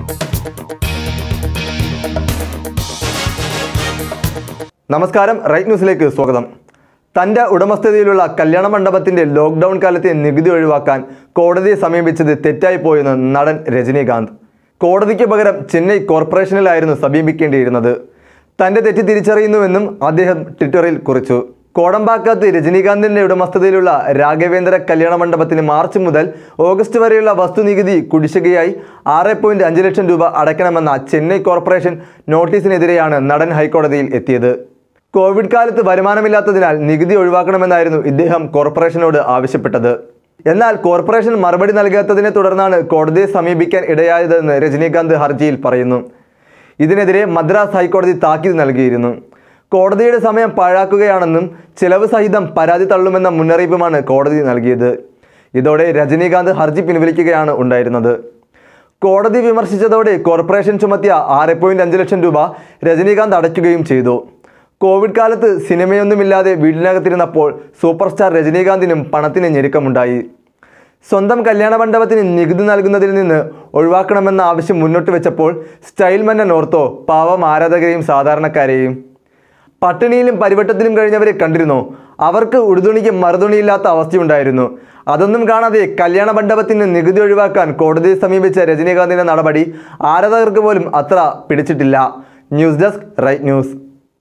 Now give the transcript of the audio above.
നമസ്കാരം റൈറ്റ് ന്യൂസിലേക്ക് സ്വാഗതം തൻ്റെ ഉടമസ്ഥതയിലുള്ള കല്യാണ മണ്ഡപത്തിന്റെ ലോക്ക്ഡൗൺ കാലത്തെ നികുതി ഒഴിവാക്കാൻ കോടതിയെ സമീപിച്ചത് തെറ്റായി പോയെന്ന് നടൻ രജനീകാന്ത് കോടതിക്ക് പകരം ചെന്നൈ കോർപ്പറേഷനിലായിരുന്നു സമീപിക്കേണ്ടിയിരുന്നത് തൻ്റെ തെറ്റ് തിരിച്ചറിയുന്നുവെന്നും അദ്ദേഹം ട്വിറ്ററിൽ കുറിച്ചു കോടമ്പാക്കത്ത് രജനീകാന്തിന്റെ ഉടമസ്ഥതയിലുള്ള രാഘവേന്ദ്ര കല്യാണ മണ്ഡപത്തിന് മാർച്ച് മുതൽ ഓഗസ്റ്റ് വരെയുള്ള വസ്തുനികുതി കുടിശ്ശികയായി ആറ് പോയിന്റ് അഞ്ച് ലക്ഷം രൂപ അടയ്ക്കണമെന്ന ചെന്നൈ കോർപ്പറേഷൻ നോട്ടീസിനെതിരെയാണ് നടൻ ഹൈക്കോടതിയിൽ എത്തിയത് കോവിഡ് കാലത്ത് വരുമാനമില്ലാത്തതിനാൽ നികുതി ഒഴിവാക്കണമെന്നായിരുന്നു ഇദ്ദേഹം കോർപ്പറേഷനോട് ആവശ്യപ്പെട്ടത് എന്നാൽ കോർപ്പറേഷൻ മറുപടി നൽകാത്തതിനെ തുടർന്നാണ് കോടതിയെ സമീപിക്കാൻ ഇടയായതെന്ന് രജനീകാന്ത് ഹർജിയിൽ പറയുന്നു ഇതിനെതിരെ മദ്രാസ് ഹൈക്കോടതി താക്കീത് നൽകിയിരുന്നു കോടതിയുടെ സമയം പാഴാക്കുകയാണെന്നും ചിലവ് സഹിതം പരാതി തള്ളുമെന്ന മുന്നറിയിപ്പുമാണ് കോടതി നൽകിയത് ഇതോടെ രജനീകാന്ത് ഹർജി പിൻവലിക്കുകയാണ് ഉണ്ടായിരുന്നത് കോടതി വിമർശിച്ചതോടെ കോർപ്പറേഷൻ ചുമത്തിയ ആറ് പോയിന്റ് അഞ്ച് ലക്ഷം രൂപ രജനീകാന്ത് അടയ്ക്കുകയും ചെയ്തു കോവിഡ് കാലത്ത് സിനിമയൊന്നുമില്ലാതെ വീടിനകത്തിരുന്നപ്പോൾ സൂപ്പർ സ്റ്റാർ രജനീകാന്തിനും പണത്തിന് ഞെരുക്കമുണ്ടായി സ്വന്തം കല്യാണ മണ്ഡപത്തിന് നികുതി നൽകുന്നതിൽ നിന്ന് ഒഴിവാക്കണമെന്ന ആവശ്യം മുന്നോട്ട് വെച്ചപ്പോൾ സ്റ്റൈൽ മന്നൻ ഓർത്തോ പാവം ആരാധകരെയും സാധാരണക്കാരെയും പട്ടിണിയിലും പരിവട്ടത്തിലും കഴിഞ്ഞവരെ കണ്ടിരുന്നോ അവർക്ക് ഉടുതുണിക്ക് മറുതുണിയില്ലാത്ത അവസ്ഥയുണ്ടായിരുന്നു അതൊന്നും കാണാതെ കല്യാണ മണ്ഡപത്തിന് നികുതി ഒഴിവാക്കാൻ കോടതിയെ സമീപിച്ച രജനീകാന്തിന്റെ നടപടി ആരാധകർക്ക് പോലും അത്ര പിടിച്ചിട്ടില്ല ന്യൂസ് ഡെസ്ക് റൈറ്റ് ന്യൂസ്